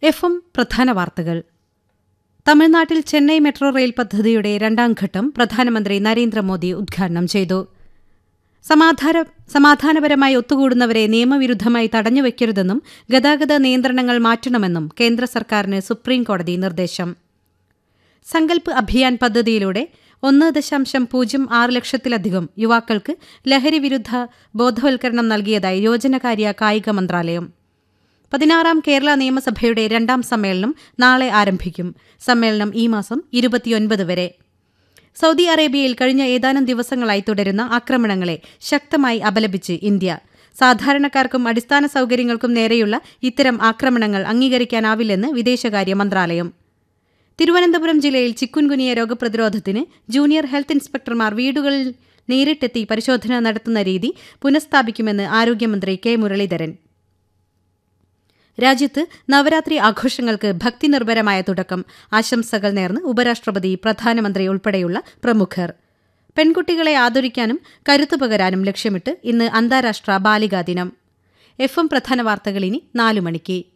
F M പ്രധാന വാർത്തകൾ തമിഴ്നാട്ടിൽ ചെന്നൈ മെട്രോ റെയിൽ പദ്ധതിയുടെ രണ്ടാം ഘട്ടം പ്രധാനമന്ത്രി നരേന്ദ്രമോദി ഉദ്ഘാടനം ചെയ്തു സമാധാന സമാധാനപരമായി ഒത്തുകൂടുന്നവരെ നിയമവിരുദ്ധമായി തടഞ്ഞുവെക്കരുതെന്നും ഗതാഗത നിയന്ത്രണങ്ങൾ മാറ്റണമെന്നും കേന്ദ്ര സർക്കാരിന് സുപ്രീംകോടതി നിർദ്ദേശം സങ്കൽപ് അഭിയാൻ പദ്ധതിയിലൂടെ ഒന്ന് ദശാംശം പൂജ്യം ആറ് ലക്ഷത്തിലധികം യുവാക്കൾക്ക് ലഹരി വിരുദ്ധ ബോധവൽക്കരണം നൽകിയതായി യോജനകാര്യ കായിക മന്ത്രാലയം പതിനാറാം കേരള നിയമസഭയുടെ രണ്ടാം സമ്മേളനം നാളെ ആരംഭിക്കും സമ്മേളനം ഈ മാസം ഇരുപത്തിയൊൻപത് വരെ സൗദി അറേബ്യയിൽ കഴിഞ്ഞ ഏതാനും ദിവസങ്ങളായി തുടരുന്ന ആക്രമണങ്ങളെ ശക്തമായി അപലപിച്ച് ഇന്ത്യ സാധാരണക്കാർക്കും അടിസ്ഥാന സൗകര്യങ്ങൾക്കും നേരെയുള്ള ഇത്തരം ആക്രമണങ്ങൾ അംഗീകരിക്കാനാവില്ലെന്ന് വിദേശകാര്യ മന്ത്രാലയം തിരുവനന്തപുരം ജില്ലയിൽ ചിക്കുൻകുനിയ രോഗപ്രതിരോധത്തിന് ജൂനിയർ ഹെൽത്ത് ഇൻസ്പെക്ടർമാർ വീടുകളിൽ നേരിട്ടെത്തി പരിശോധന നടത്തുന്ന രീതി പുനഃസ്ഥാപിക്കുമെന്ന് ആരോഗ്യമന്ത്രി കെ മുരളീധരൻ രാജ്യത്ത് നവരാത്രി ആഘോഷങ്ങൾക്ക് ഭക്തിനിർഭരമായ തുടക്കം ആശംസകൾ നേർന്ന് ഉപരാഷ്ട്രപതി പ്രധാനമന്ത്രി ഉൾപ്പെടെയുള്ള പ്രമുഖർ പെൺകുട്ടികളെ ആദരിക്കാനും കരുത്തു പകരാനും ലക്ഷ്യമിട്ട് ഇന്ന് അന്താരാഷ്ട്ര ബാലികാ ദിനം എഫ് എം പ്രധാന വാർത്തകൾ ഇനി നാലു മണിക്ക്